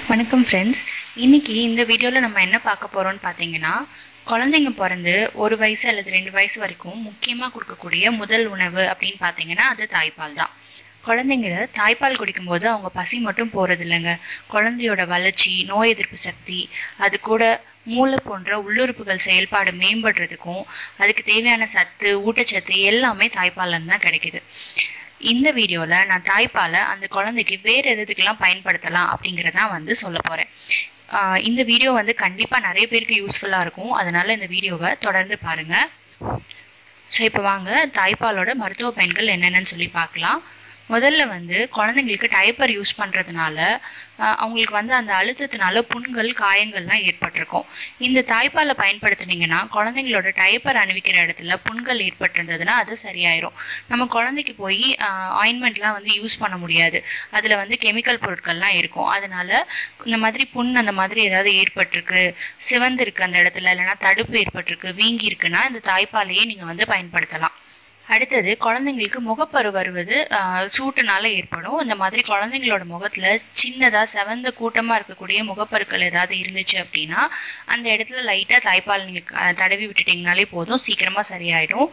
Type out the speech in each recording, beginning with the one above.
வணக்கம் ஃப்ரெண்ட்ஸ் இன்னைக்கு இந்த வீடியோவில் நம்ம என்ன பார்க்க போகிறோம்னு பார்த்தீங்கன்னா குழந்தைங்க பிறந்து ஒரு வயசு அல்லது ரெண்டு வயசு வரைக்கும் முக்கியமாக கொடுக்கக்கூடிய முதல் உணவு அப்படின்னு பார்த்தீங்கன்னா அது தாய்ப்பால் தான் குழந்தைங்கள தாய்ப்பால் குடிக்கும்போது அவங்க பசி மட்டும் போகிறது இல்லைங்க குழந்தையோட வளர்ச்சி நோய் எதிர்ப்பு சக்தி அது கூட மூளை போன்ற உள்ளுறுப்புகள் செயல்பாடு மேம்படுறதுக்கும் அதுக்கு தேவையான சத்து ஊட்டச்சத்து எல்லாமே தாய்ப்பால்ல தான் கிடைக்குது இந்த வீடியோவில் நான் தாய்ப்பாலை அந்த குழந்தைக்கு வேறு எதுக்கெல்லாம் பயன்படுத்தலாம் அப்படிங்கிறதான் வந்து சொல்ல போகிறேன் இந்த வீடியோ வந்து கண்டிப்பாக நிறைய பேருக்கு யூஸ்ஃபுல்லாக இருக்கும் அதனால் இந்த வீடியோவை தொடர்ந்து பாருங்கள் ஸோ இப்போ வாங்க தாய்ப்பாலோட மருத்துவ பயன்கள் என்னென்னு சொல்லி பார்க்கலாம் முதல்ல வந்து குழந்தைங்களுக்கு டைப்பர் யூஸ் பண்ணுறதுனால அவங்களுக்கு வந்து அந்த அழுத்தத்தினால புண்கள் காயங்கள்லாம் ஏற்பட்டிருக்கும் இந்த தாய்ப்பாலை பயன்படுத்துனீங்கன்னா குழந்தைங்களோட டைப்பர் அணிவிக்கிற இடத்துல புண்கள் ஏற்பட்டிருந்ததுன்னா அது சரியாயிரும் நம்ம குழந்தைக்கு போய் ஆயின்மெண்ட்லாம் வந்து யூஸ் பண்ண முடியாது அதில் வந்து கெமிக்கல் பொருட்கள்லாம் இருக்கும் அதனால இந்த மாதிரி புண் அந்த மாதிரி ஏதாவது ஏற்பட்டிருக்கு சிவந்திருக்கு அந்த இடத்துல இல்லைன்னா தடுப்பு ஏற்பட்டிருக்கு வீங்கி இருக்குன்னா இந்த தாய்ப்பாலையே நீங்கள் வந்து பயன்படுத்தலாம் அடுத்தது குழந்தைங்களுக்கு முகப்பரு வருவது சூட்டுனால ஏற்படும் இந்த மாதிரி குழந்தைங்களோட முகத்துல சின்னதா செவந்த கூட்டமா இருக்கக்கூடிய முகப்பருக்கள் ஏதாவது இருந்துச்சு அப்படின்னா அந்த இடத்துல லைட்டா தாய்ப்பால் நீங்க தடவி விட்டுட்டீங்கனாலே போதும் சீக்கிரமா சரியாயிடும்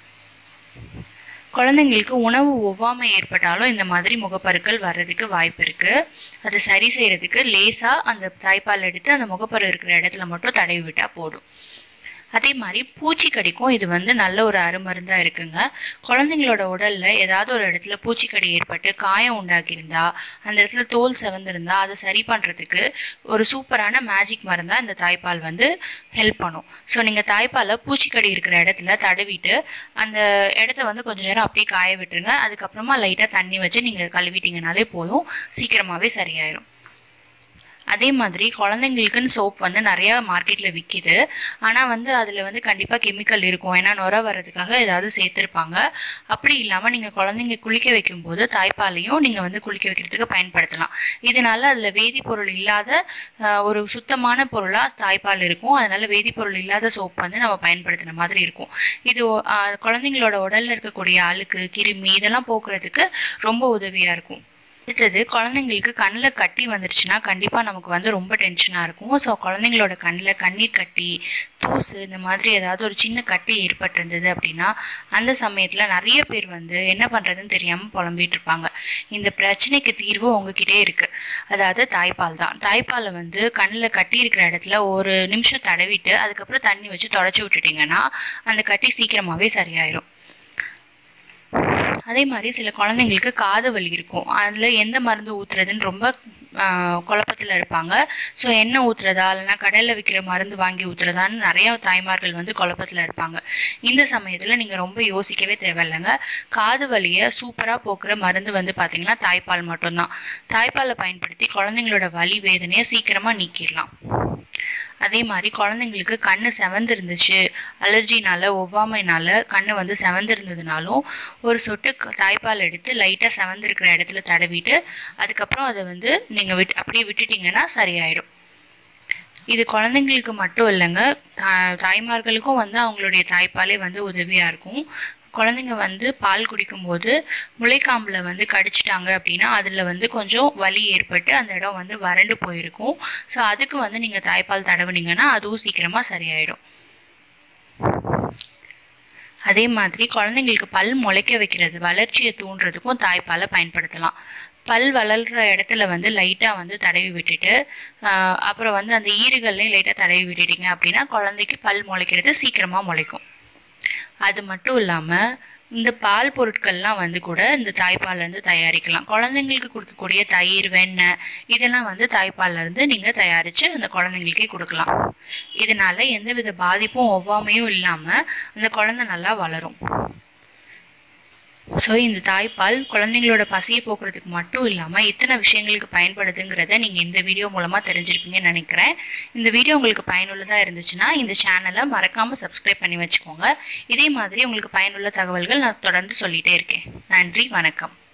குழந்தைங்களுக்கு உணவு ஒவ்வாமை ஏற்பட்டாலும் இந்த மாதிரி முகப்பருக்கள் வர்றதுக்கு வாய்ப்பு இருக்கு அது சரி செய்யறதுக்கு லேசா அந்த தாய்ப்பால் எடுத்து அந்த முகப்பரு இருக்கிற இடத்துல மட்டும் தடவி விட்டா போதும் அதே மாதிரி பூச்சி கடிக்கும் இது வந்து நல்ல ஒரு அருமருந்தாக இருக்குங்க குழந்தைங்களோட உடல்ல ஏதாவது ஒரு இடத்துல பூச்சிக்கடி ஏற்பட்டு காயம் உண்டாக்கியிருந்தா அந்த இடத்துல தோல் செவந்திருந்தா அதை சரி பண்ணுறதுக்கு ஒரு சூப்பரான மேஜிக் மருந்தாக இந்த தாய்ப்பால் வந்து ஹெல்ப் பண்ணும் ஸோ நீங்கள் தாய்ப்பாலை பூச்சிக்கடி இருக்கிற இடத்துல தடவிட்டு அந்த இடத்த வந்து கொஞ்ச நேரம் அப்படியே காய விட்டுருங்க அதுக்கப்புறமா லைட்டாக தண்ணி வச்சு நீங்கள் கழுவிட்டீங்கனாலே போதும் சீக்கிரமாகவே சரியாயிடும் அதே மாதிரி குழந்தைங்களுக்குன்னு சோப் வந்து நிறையா மார்க்கெட்டில் விற்கிது ஆனால் வந்து அதில் வந்து கண்டிப்பாக கெமிக்கல் இருக்கும் ஏன்னா நுர வர்றதுக்காக ஏதாவது சேர்த்துருப்பாங்க அப்படி இல்லாமல் நீங்கள் குழந்தைங்க குளிக்க வைக்கும்போது தாய்ப்பாலையும் நீங்கள் வந்து குளிக்க வைக்கிறதுக்கு பயன்படுத்தலாம் இதனால அதில் வேதிப்பொருள் இல்லாத ஒரு சுத்தமான பொருளாக தாய்ப்பால் இருக்கும் அதனால வேதிப்பொருள் இல்லாத சோப் வந்து நம்ம பயன்படுத்தின மாதிரி இருக்கும் இது குழந்தைங்களோட உடலில் இருக்கக்கூடிய அழுக்கு கிருமி இதெல்லாம் போக்குறதுக்கு ரொம்ப உதவியாக இருக்கும் அடுத்தது குழந்தைங்களுக்கு கண்ணில் கட்டி வந்துருச்சுன்னா கண்டிப்பாக நமக்கு வந்து ரொம்ப டென்ஷனாக இருக்கும் ஸோ குழந்தைங்களோட கண்ணில் கண்ணீர் கட்டி தூசு இந்த மாதிரி ஏதாவது ஒரு சின்ன கட்டி ஏற்பட்டிருந்தது அப்படின்னா அந்த சமயத்தில் நிறைய பேர் வந்து என்ன பண்ணுறதுன்னு தெரியாமல் புலம்பிட்டு இருப்பாங்க இந்த பிரச்சனைக்கு தீர்வு உங்ககிட்டே இருக்குது அதாவது தாய்ப்பால் தான் தாய்ப்பாலை வந்து கண்ணில் கட்டி இருக்கிற இடத்துல ஒரு நிமிஷம் தடவிட்டு அதுக்கப்புறம் தண்ணி வச்சு தொடச்சி விட்டுட்டிங்கன்னா அந்த கட்டி சீக்கிரமாகவே சரியாயிரும் அதே மாதிரி சில குழந்தைங்களுக்கு காது வலி இருக்கும் அதில் எந்த மருந்து ஊற்றுறதுன்னு ரொம்ப குழப்பத்தில் இருப்பாங்க ஸோ எண்ணெய் ஊற்றுறதா இல்லைனா கடையில் விற்கிற மருந்து வாங்கி ஊற்றுறதான்னு நிறைய தாய்மார்கள் வந்து குழப்பத்தில் இருப்பாங்க இந்த சமயத்தில் நீங்கள் ரொம்ப யோசிக்கவே தேவையில்லைங்க காது வலியை சூப்பராக போக்குற மருந்து வந்து பார்த்திங்கன்னா தாய்ப்பால் மட்டும்தான் தாய்ப்பாலை பயன்படுத்தி குழந்தைங்களோட வலி வேதனையை சீக்கிரமாக நீக்கிடலாம் அதே மாதிரி குழந்தைங்களுக்கு கண்ணு செவந்திருந்துச்சு அலர்ஜினால ஒவ்வாமைனால கண்ணு வந்து செவந்திருந்ததுனாலும் ஒரு சொட்டு தாய்ப்பால் எடுத்து லைட்டாக செவந்திருக்கிற இடத்துல தடவிட்டு அதுக்கப்புறம் அதை வந்து நீங்கள் விட் அப்படியே விட்டுட்டிங்கன்னா சரியாயிடும் இது குழந்தைங்களுக்கு மட்டும் இல்லைங்க தாய்மார்களுக்கும் வந்து அவங்களுடைய தாய்ப்பாலே வந்து உதவியாக இருக்கும் குழந்தைங்க வந்து பால் குடிக்கும்போது முளைக்காம்பில் வந்து கடிச்சிட்டாங்க அப்படின்னா அதில் வந்து கொஞ்சம் வலி ஏற்பட்டு அந்த இடம் வந்து வறண்டு போயிருக்கும் ஸோ அதுக்கு வந்து நீங்கள் தாய்ப்பால் தடவுனீங்கன்னா அதுவும் சீக்கிரமாக சரியாயிடும் அதே மாதிரி குழந்தைங்களுக்கு பல் முளைக்க வைக்கிறது வளர்ச்சியை தூண்டுறதுக்கும் தாய்ப்பாலை பயன்படுத்தலாம் பல் வளர்கிற இடத்துல வந்து லைட்டாக வந்து தடவி விட்டுட்டு அப்புறம் வந்து அந்த ஈறுகள்லையும் லைட்டாக தடவி விட்டுட்டீங்க அப்படின்னா குழந்தைக்கு பல் முளைக்கிறது சீக்கிரமாக முளைக்கும் அது மட்டும் இல்லாமல் இந்த பால் பொருட்கள்லாம் வந்து கூட இந்த தாய்ப்பால்லேருந்து தயாரிக்கலாம் குழந்தைங்களுக்கு கொடுக்கக்கூடிய தயிர் வெண்ணெய் இதெல்லாம் வந்து தாய்ப்பால்லேருந்து நீங்கள் தயாரித்து அந்த குழந்தைங்களுக்கே கொடுக்கலாம் இதனால எந்தவித பாதிப்பும் ஒவ்வாமையும் இல்லாமல் அந்த குழந்தை நல்லா வளரும் ஸோ இந்த தாய்ப்பால் குழந்தைங்களோட பசியை போக்குறதுக்கு மட்டும் இல்லாமல் இத்தனை விஷயங்களுக்கு பயன்படுதுங்கிறத நீங்கள் இந்த வீடியோ மூலமாக தெரிஞ்சிருப்பீங்கன்னு நினைக்கிறேன் இந்த வீடியோ உங்களுக்கு பயனுள்ளதாக இருந்துச்சுன்னா இந்த சேனலை மறக்காமல் சப்ஸ்கிரைப் பண்ணி வச்சுக்கோங்க இதே மாதிரி உங்களுக்கு பயனுள்ள தகவல்கள் நான் தொடர்ந்து சொல்லிகிட்டே இருக்கேன் நன்றி வணக்கம்